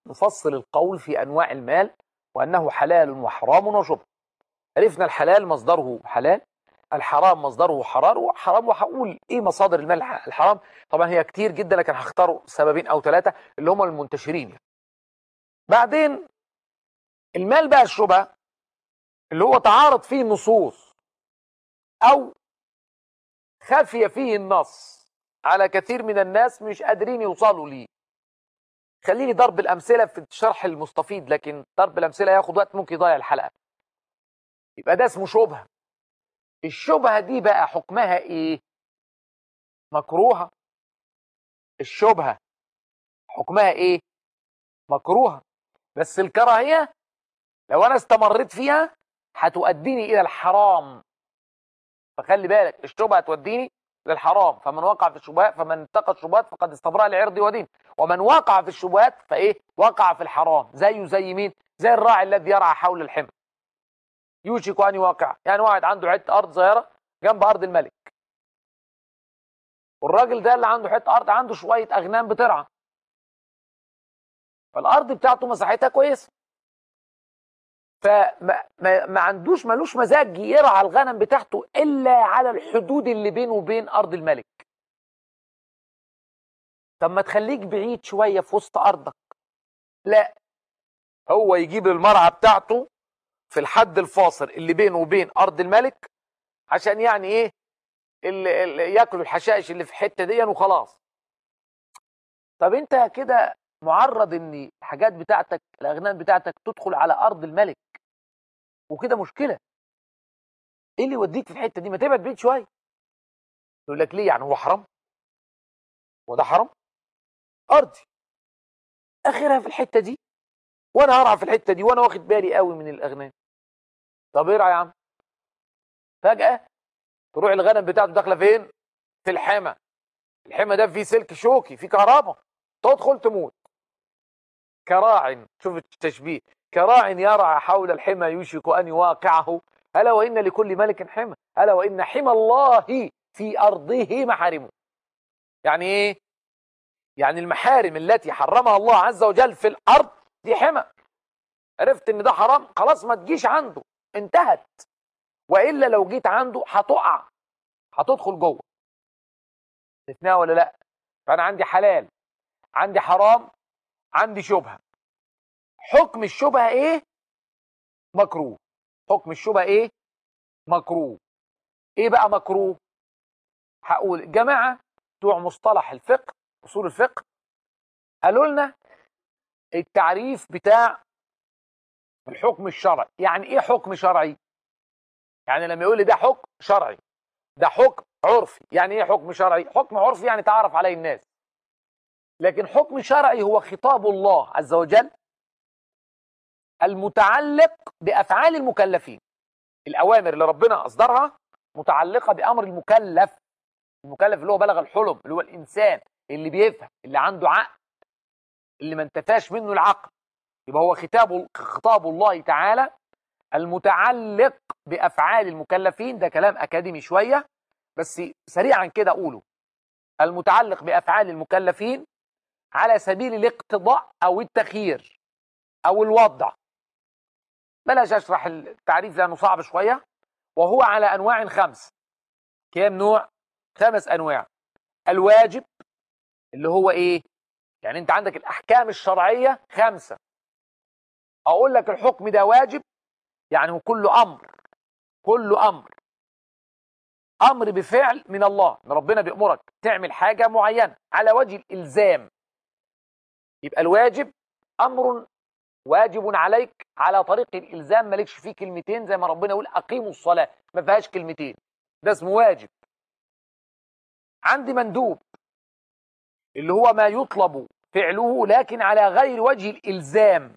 نفصل القول في أنواع المال وأنه حلال وحرام وشبه عرفنا الحلال مصدره حلال الحرام مصدره حرام وحرام وهقول ايه مصادر المال الحرام طبعا هي كتير جدا لكن هختار سببين او ثلاثه اللي هم المنتشرين يعني. بعدين المال بقى الشبهه اللي هو تعارض فيه النصوص او خفي فيه النص على كثير من الناس مش قادرين يوصلوا ليه خليني ضرب الامثله في الشرح المستفيض لكن ضرب الامثله ياخد وقت ممكن يضيع الحلقه يبقى ده اسمه شبهه الشبهه دي بقى حكمها ايه مكروهه الشبهه حكمها ايه مكروهه بس الكراهيه لو انا استمريت فيها هتؤديني الى الحرام فخلي بالك الشبهه هتوديني للحرام فمن وقع في الشبهات فمن اتقى الشبهات فقد استبرأ لعرضه ودين ومن وقع في الشبهات فايه وقع في الحرام زيه زي مين زي الراعي الذي يرعى حول الحمى يوشك ان يواقع يعني واحد عنده حته ارض صغيره جنب ارض الملك والراجل ده اللي عنده حته ارض عنده شويه اغنام بترعى فالارض بتاعته مساحتها كويسه فما ما, ما عندوش ملوش مزاج يرعى الغنم بتاعته الا على الحدود اللي بينه وبين ارض الملك طب ما تخليك بعيد شويه في وسط ارضك لا هو يجيب المرعى بتاعته في الحد الفاصل اللي بينه وبين ارض الملك عشان يعني ايه اللي اللي ياكلوا الحشائش اللي في الحته دي وخلاص طب انت كده معرض ان الحاجات بتاعتك الاغنام بتاعتك تدخل على ارض الملك وكده مشكله ايه اللي يوديك في الحته دي ما تبعد بعيد شويه يقول لك ليه يعني هو حرام وده حرام ارضي اخرها في الحته دي وانا هرعى في الحته دي وانا واخد بالي قوي من الاغنام طب ارعى يا عم فجاه تروح الغنم بتاعته داخله فين في الحمى الحمى ده فيه سلك شوكي فيه كهرباء تدخل تموت كراع شوف التشبيه كراع يرعى حول الحمى يوشك ان يواقعه الا وان لكل ملك حمى الا وان حمى الله في ارضه محارمه يعني ايه يعني المحارم التي حرمها الله عز وجل في الارض دي حمى عرفت ان ده حرام خلاص ما تجيش عنده انتهت والا لو جيت عنده هتقع هتدخل جوه شفناها ولا لا فانا عندي حلال عندي حرام عندي شبهه حكم الشبهه ايه مكروه حكم الشبهه ايه مكروه ايه بقى مكروه هقول جماعه بتوع مصطلح الفقه اصول الفقه قالوا لنا التعريف بتاع الحكم الشرعي يعني ايه حكم شرعي يعني لما يقول لي ده حكم شرعي ده حكم عرفي يعني ايه حكم شرعي حكم عرفي يعني تعرف عليه الناس لكن حكم شرعي هو خطاب الله عز وجل المتعلق بافعال المكلفين الاوامر اللي ربنا اصدرها متعلقه بامر المكلف المكلف اللي هو بلغ الحلم اللي هو الانسان اللي بيفهم اللي عنده عقل اللي ما انتفاش منه العقل يبقى هو خطاب خطاب الله تعالى المتعلق بافعال المكلفين ده كلام اكاديمي شويه بس سريعا كده اقوله المتعلق بافعال المكلفين على سبيل الاقتضاء او التخيير او الوضع بلاش اشرح التعريف لانه صعب شويه وهو على انواع خمس كام نوع خمس انواع الواجب اللي هو ايه يعني انت عندك الاحكام الشرعيه خمسه اقول لك الحكم ده واجب يعني هو كل امر كل امر امر بفعل من الله ان ربنا بيامرك تعمل حاجه معينه على وجه الالزام يبقى الواجب امر واجب عليك على طريق الالزام مالكش فيه كلمتين زي ما ربنا يقول اقيموا الصلاه ما فيهاش كلمتين ده اسمه واجب عندي مندوب اللي هو ما يطلب فعله لكن على غير وجه الالزام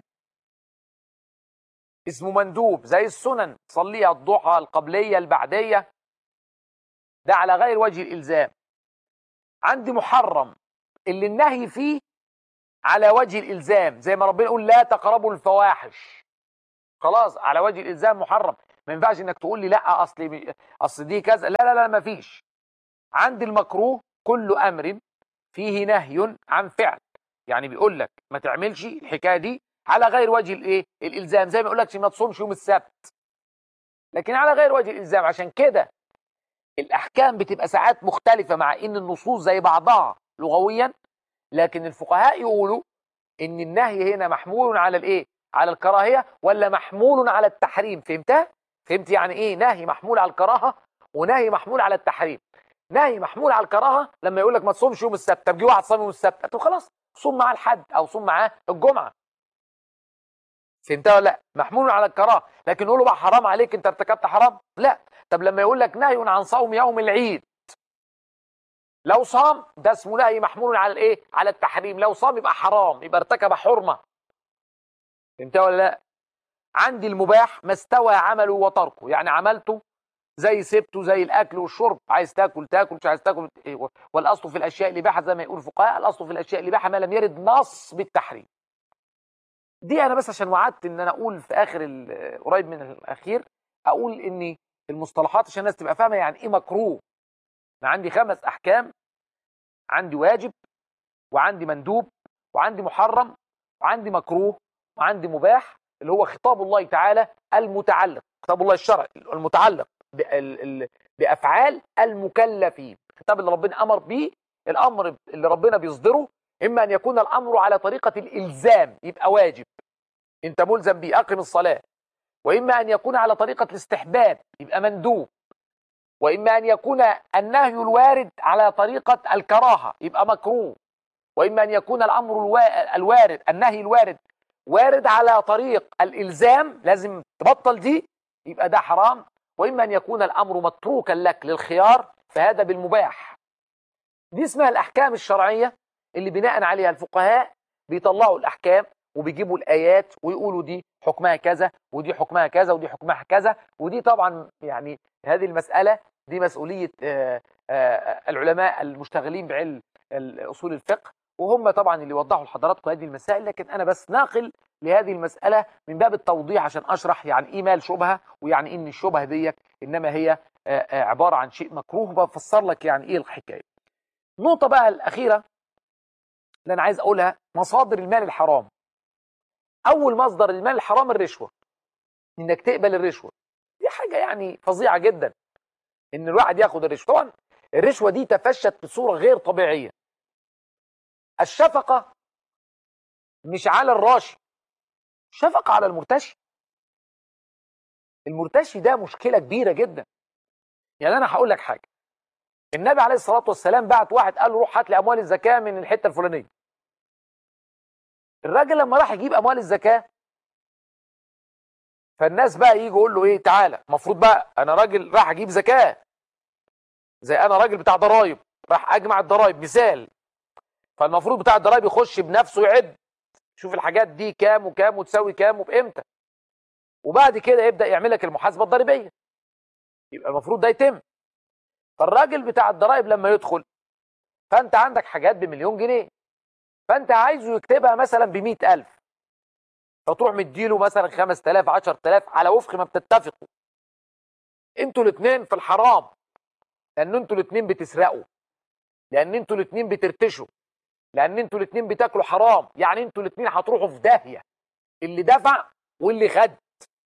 اسمه مندوب زي السنن تصليها الضحى القبليه البعديه ده على غير وجه الالزام عندي محرم اللي النهي فيه على وجه الالزام زي ما ربنا يقول لا تقربوا الفواحش خلاص على وجه الالزام محرم ما ينفعش انك تقول لي لا اصل اصل دي كذا لا لا لا ما فيش عندي المكروه كل امر فيه نهي عن فعل يعني بيقول لك ما تعملش الحكايه دي على غير وجه الايه الالزام زي ما يقول لك ما تصومش يوم السبت لكن على غير وجه الالزام عشان كده الاحكام بتبقى ساعات مختلفه مع ان النصوص زي بعضها لغويا لكن الفقهاء يقولوا ان النهي هنا محمول على الايه على الكراهيه ولا محمول على التحريم فهمتها فهمت يعني ايه نهي محمول على الكراهه ونهي محمول على التحريم نهي محمول على الكراهه لما يقول لك ما تصومش يوم السبت طب جه واحد صام يوم السبت طب خلاص صوم معاه الحد او صوم معاه الجمعه فهمتها ولا لا محمول على الكراهه لكن يقول له بقى حرام عليك انت ارتكبت حرام لا طب لما يقول لك نهي عن صوم يوم العيد لو صام ده اسمه نهي محمول على الايه على التحريم لو صام يبقى حرام يبقى ارتكب حرمه فهمتها ولا لا عندي المباح ما استوى عمله وتركه يعني عملته زي سبته زي الاكل والشرب عايز تاكل تاكل مش عايز تاكل والاصل في الاشياء الاباحه زي ما يقول الفقهاء الاصل في الاشياء الاباحه ما لم يرد نص بالتحريم دي انا بس عشان وعدت ان انا اقول في اخر قريب من الاخير اقول ان المصطلحات عشان الناس تبقى فاهمه يعني ايه مكروه انا عندي خمس احكام عندي واجب وعندي مندوب وعندي محرم وعندي مكروه وعندي مباح اللي هو خطاب الله تعالى المتعلق خطاب الله الشرعي المتعلق بافعال المكلفين الخطاب اللي ربنا امر به الامر اللي ربنا بيصدره اما ان يكون الامر على طريقه الالزام يبقى واجب انت ملزم به اقم الصلاه واما ان يكون على طريقه الاستحباب يبقى مندوب واما ان يكون النهي الوارد على طريقه الكراهه يبقى مكروه واما ان يكون الامر الوارد النهي الوارد وارد على طريق الالزام لازم تبطل دي يبقى ده حرام واما ان يكون الامر متروكا لك للخيار فهذا بالمباح دي اسمها الاحكام الشرعيه اللي بناء عليها الفقهاء بيطلعوا الاحكام وبيجيبوا الايات ويقولوا دي حكمها كذا ودي حكمها كذا ودي حكمها كذا ودي طبعا يعني هذه المساله دي مسؤوليه العلماء المشتغلين بعلم اصول الفقه وهم طبعا اللي وضحوا لحضراتكم هذه المسائل لكن انا بس ناقل لهذه المساله من باب التوضيح عشان اشرح يعني ايه مال شبهه ويعني ان الشبهه ديت انما هي عباره عن شيء مكروه بفسر لك يعني ايه الحكايه. النقطه بقى الاخيره اللي انا عايز اقولها مصادر المال الحرام. اول مصدر المال الحرام الرشوه. انك تقبل الرشوه. دي حاجه يعني فظيعه جدا. ان الواحد ياخد الرشوه، طبعا الرشوه دي تفشت بصوره غير طبيعيه. الشفقه مش على الراشي شفقه على المرتشي. المرتشي ده مشكله كبيره جدا. يعني انا هقول لك حاجه. النبي عليه الصلاه والسلام بعت واحد قال له روح هات لي اموال الزكاه من الحته الفلانيه. الراجل لما راح يجيب اموال الزكاه فالناس بقى يجي يقول له ايه تعالى المفروض بقى انا راجل راح اجيب زكاه زي انا راجل بتاع ضرايب راح اجمع الضرايب مثال فالمفروض بتاع الضرايب يخش بنفسه يعد شوف الحاجات دي كام وكام وتساوي كام وبامتى وبعد كده يبدا يعمل لك المحاسبه الضريبيه يبقى المفروض ده يتم فالراجل بتاع الضرايب لما يدخل فانت عندك حاجات بمليون جنيه فانت عايزه يكتبها مثلا ب 100000 فتروح مديله مثلا 5000 10000 على وفق ما بتتفقوا انتوا الاثنين في الحرام لان انتوا الاثنين بتسرقوا لان انتوا الاثنين بترتشوا لان انتوا الاثنين بتاكلوا حرام يعني انتوا الاثنين هتروحوا في داهيه اللي دفع واللي خد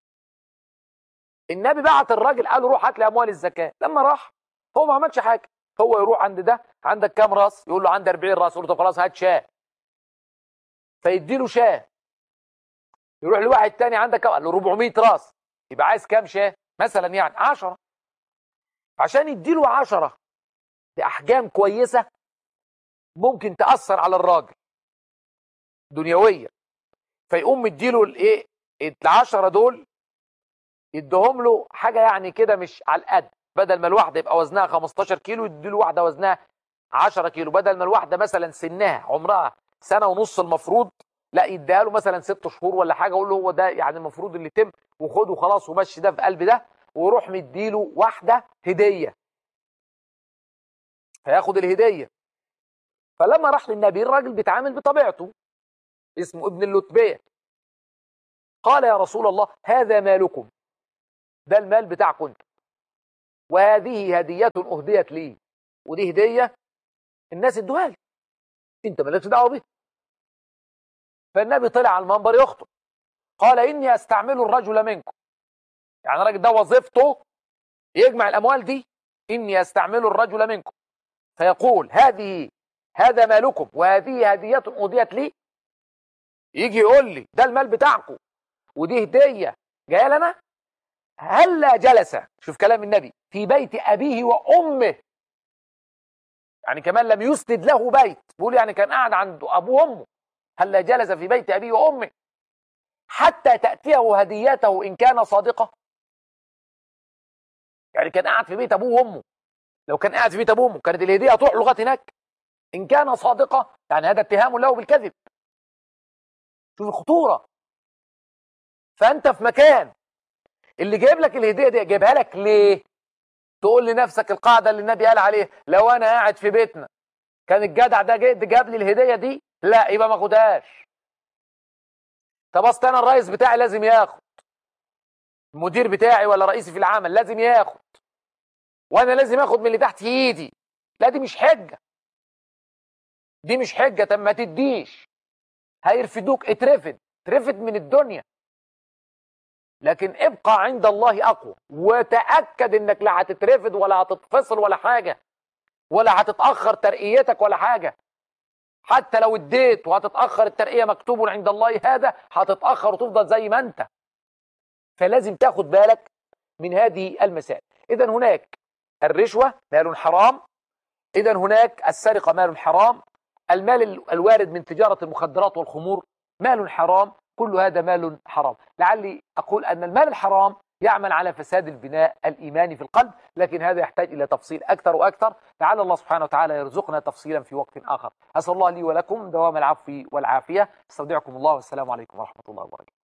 النبي بعت الراجل قال له روح هات لي اموال الزكاه لما راح هو ما عملش حاجه هو يروح عند ده عندك كام راس يقول له عندي 40 راس يقول له طب خلاص هات شاه فيدي له شاه يروح لواحد تاني عندك كام قال له 400 راس يبقى عايز كام شاه مثلا يعني 10 عشان يديله 10 باحجام كويسه ممكن تاثر على الراجل دنيويا فيقوم مديله الايه ال10 دول يديهم له حاجه يعني كده مش على القد بدل ما الواحده يبقى وزنها 15 كيلو يدي له واحده وزنها 10 كيلو بدل ما الواحده مثلا سنها عمرها سنه ونص المفروض لا يديها له مثلا ست شهور ولا حاجه اقول له هو ده يعني المفروض اللي يتم وخده خلاص ومشي ده في قلب ده ويروح مديله واحده هديه هياخد الهديه فلما راح للنبي الراجل بيتعامل بطبيعته اسمه ابن اللتبيه قال يا رسول الله هذا مالكم ده المال بتاعكم انتم وهذه هدية أهديت لي ودي هدية الناس ادوها لي انت مالكش دعوه بيها فالنبي طلع على المنبر يخطب قال إني أستعمل الرجل منكم يعني الراجل ده وظيفته يجمع الأموال دي إني أستعمل الرجل منكم فيقول هذه هذا مالكم وهذه هدية أهديت لي يجي يقول لي ده المال بتاعكم ودي هدية جايه لنا هلا جلس شوف كلام النبي في بيت أبيه وأمه يعني كمان لم يسند له بيت بيقول يعني كان قاعد عند أبوه وأمه هلا جلس في بيت أبيه وأمه حتى تأتيه هديته إن كان صادقة يعني كان قاعد في بيت أبوه وأمه لو كان قاعد في بيت أبوه وأمه كانت الهدية هتروح لغاية هناك إن كان صادقة يعني هذا اتهام له بالكذب شوف الخطورة فأنت في مكان اللي جايب لك الهدية دي جايبها لك ليه تقول لنفسك القاعدة اللي النبي قال عليه لو أنا قاعد في بيتنا كان الجدع ده جاب لي الهدية دي لا يبقى ما خدهاش طب اصل انا الرئيس بتاعي لازم ياخد المدير بتاعي ولا رئيسي في العمل لازم ياخد وانا لازم اخد من اللي تحت ايدي لا دي مش حجه دي مش حجه طب ما تديش هيرفدوك اترفد اترفد من الدنيا لكن ابقى عند الله اقوى وتاكد انك لا هتترفد ولا هتتفصل ولا حاجه ولا هتتاخر ترقيتك ولا حاجه حتى لو اديت وهتتاخر الترقيه مكتوب عند الله هذا هتتاخر وتفضل زي ما انت فلازم تاخد بالك من هذه المسائل اذا هناك الرشوه مال حرام اذا هناك السرقه مال حرام المال الوارد من تجاره المخدرات والخمور مال حرام كل هذا مال حرام لعلي اقول ان المال الحرام يعمل على فساد البناء الإيماني في القلب لكن هذا يحتاج إلى تفصيل أكثر وأكثر لعل الله سبحانه وتعالى يرزقنا تفصيلا في وقت آخر أسأل الله لي ولكم دوام العفو والعافية استودعكم الله والسلام عليكم ورحمة الله وبركاته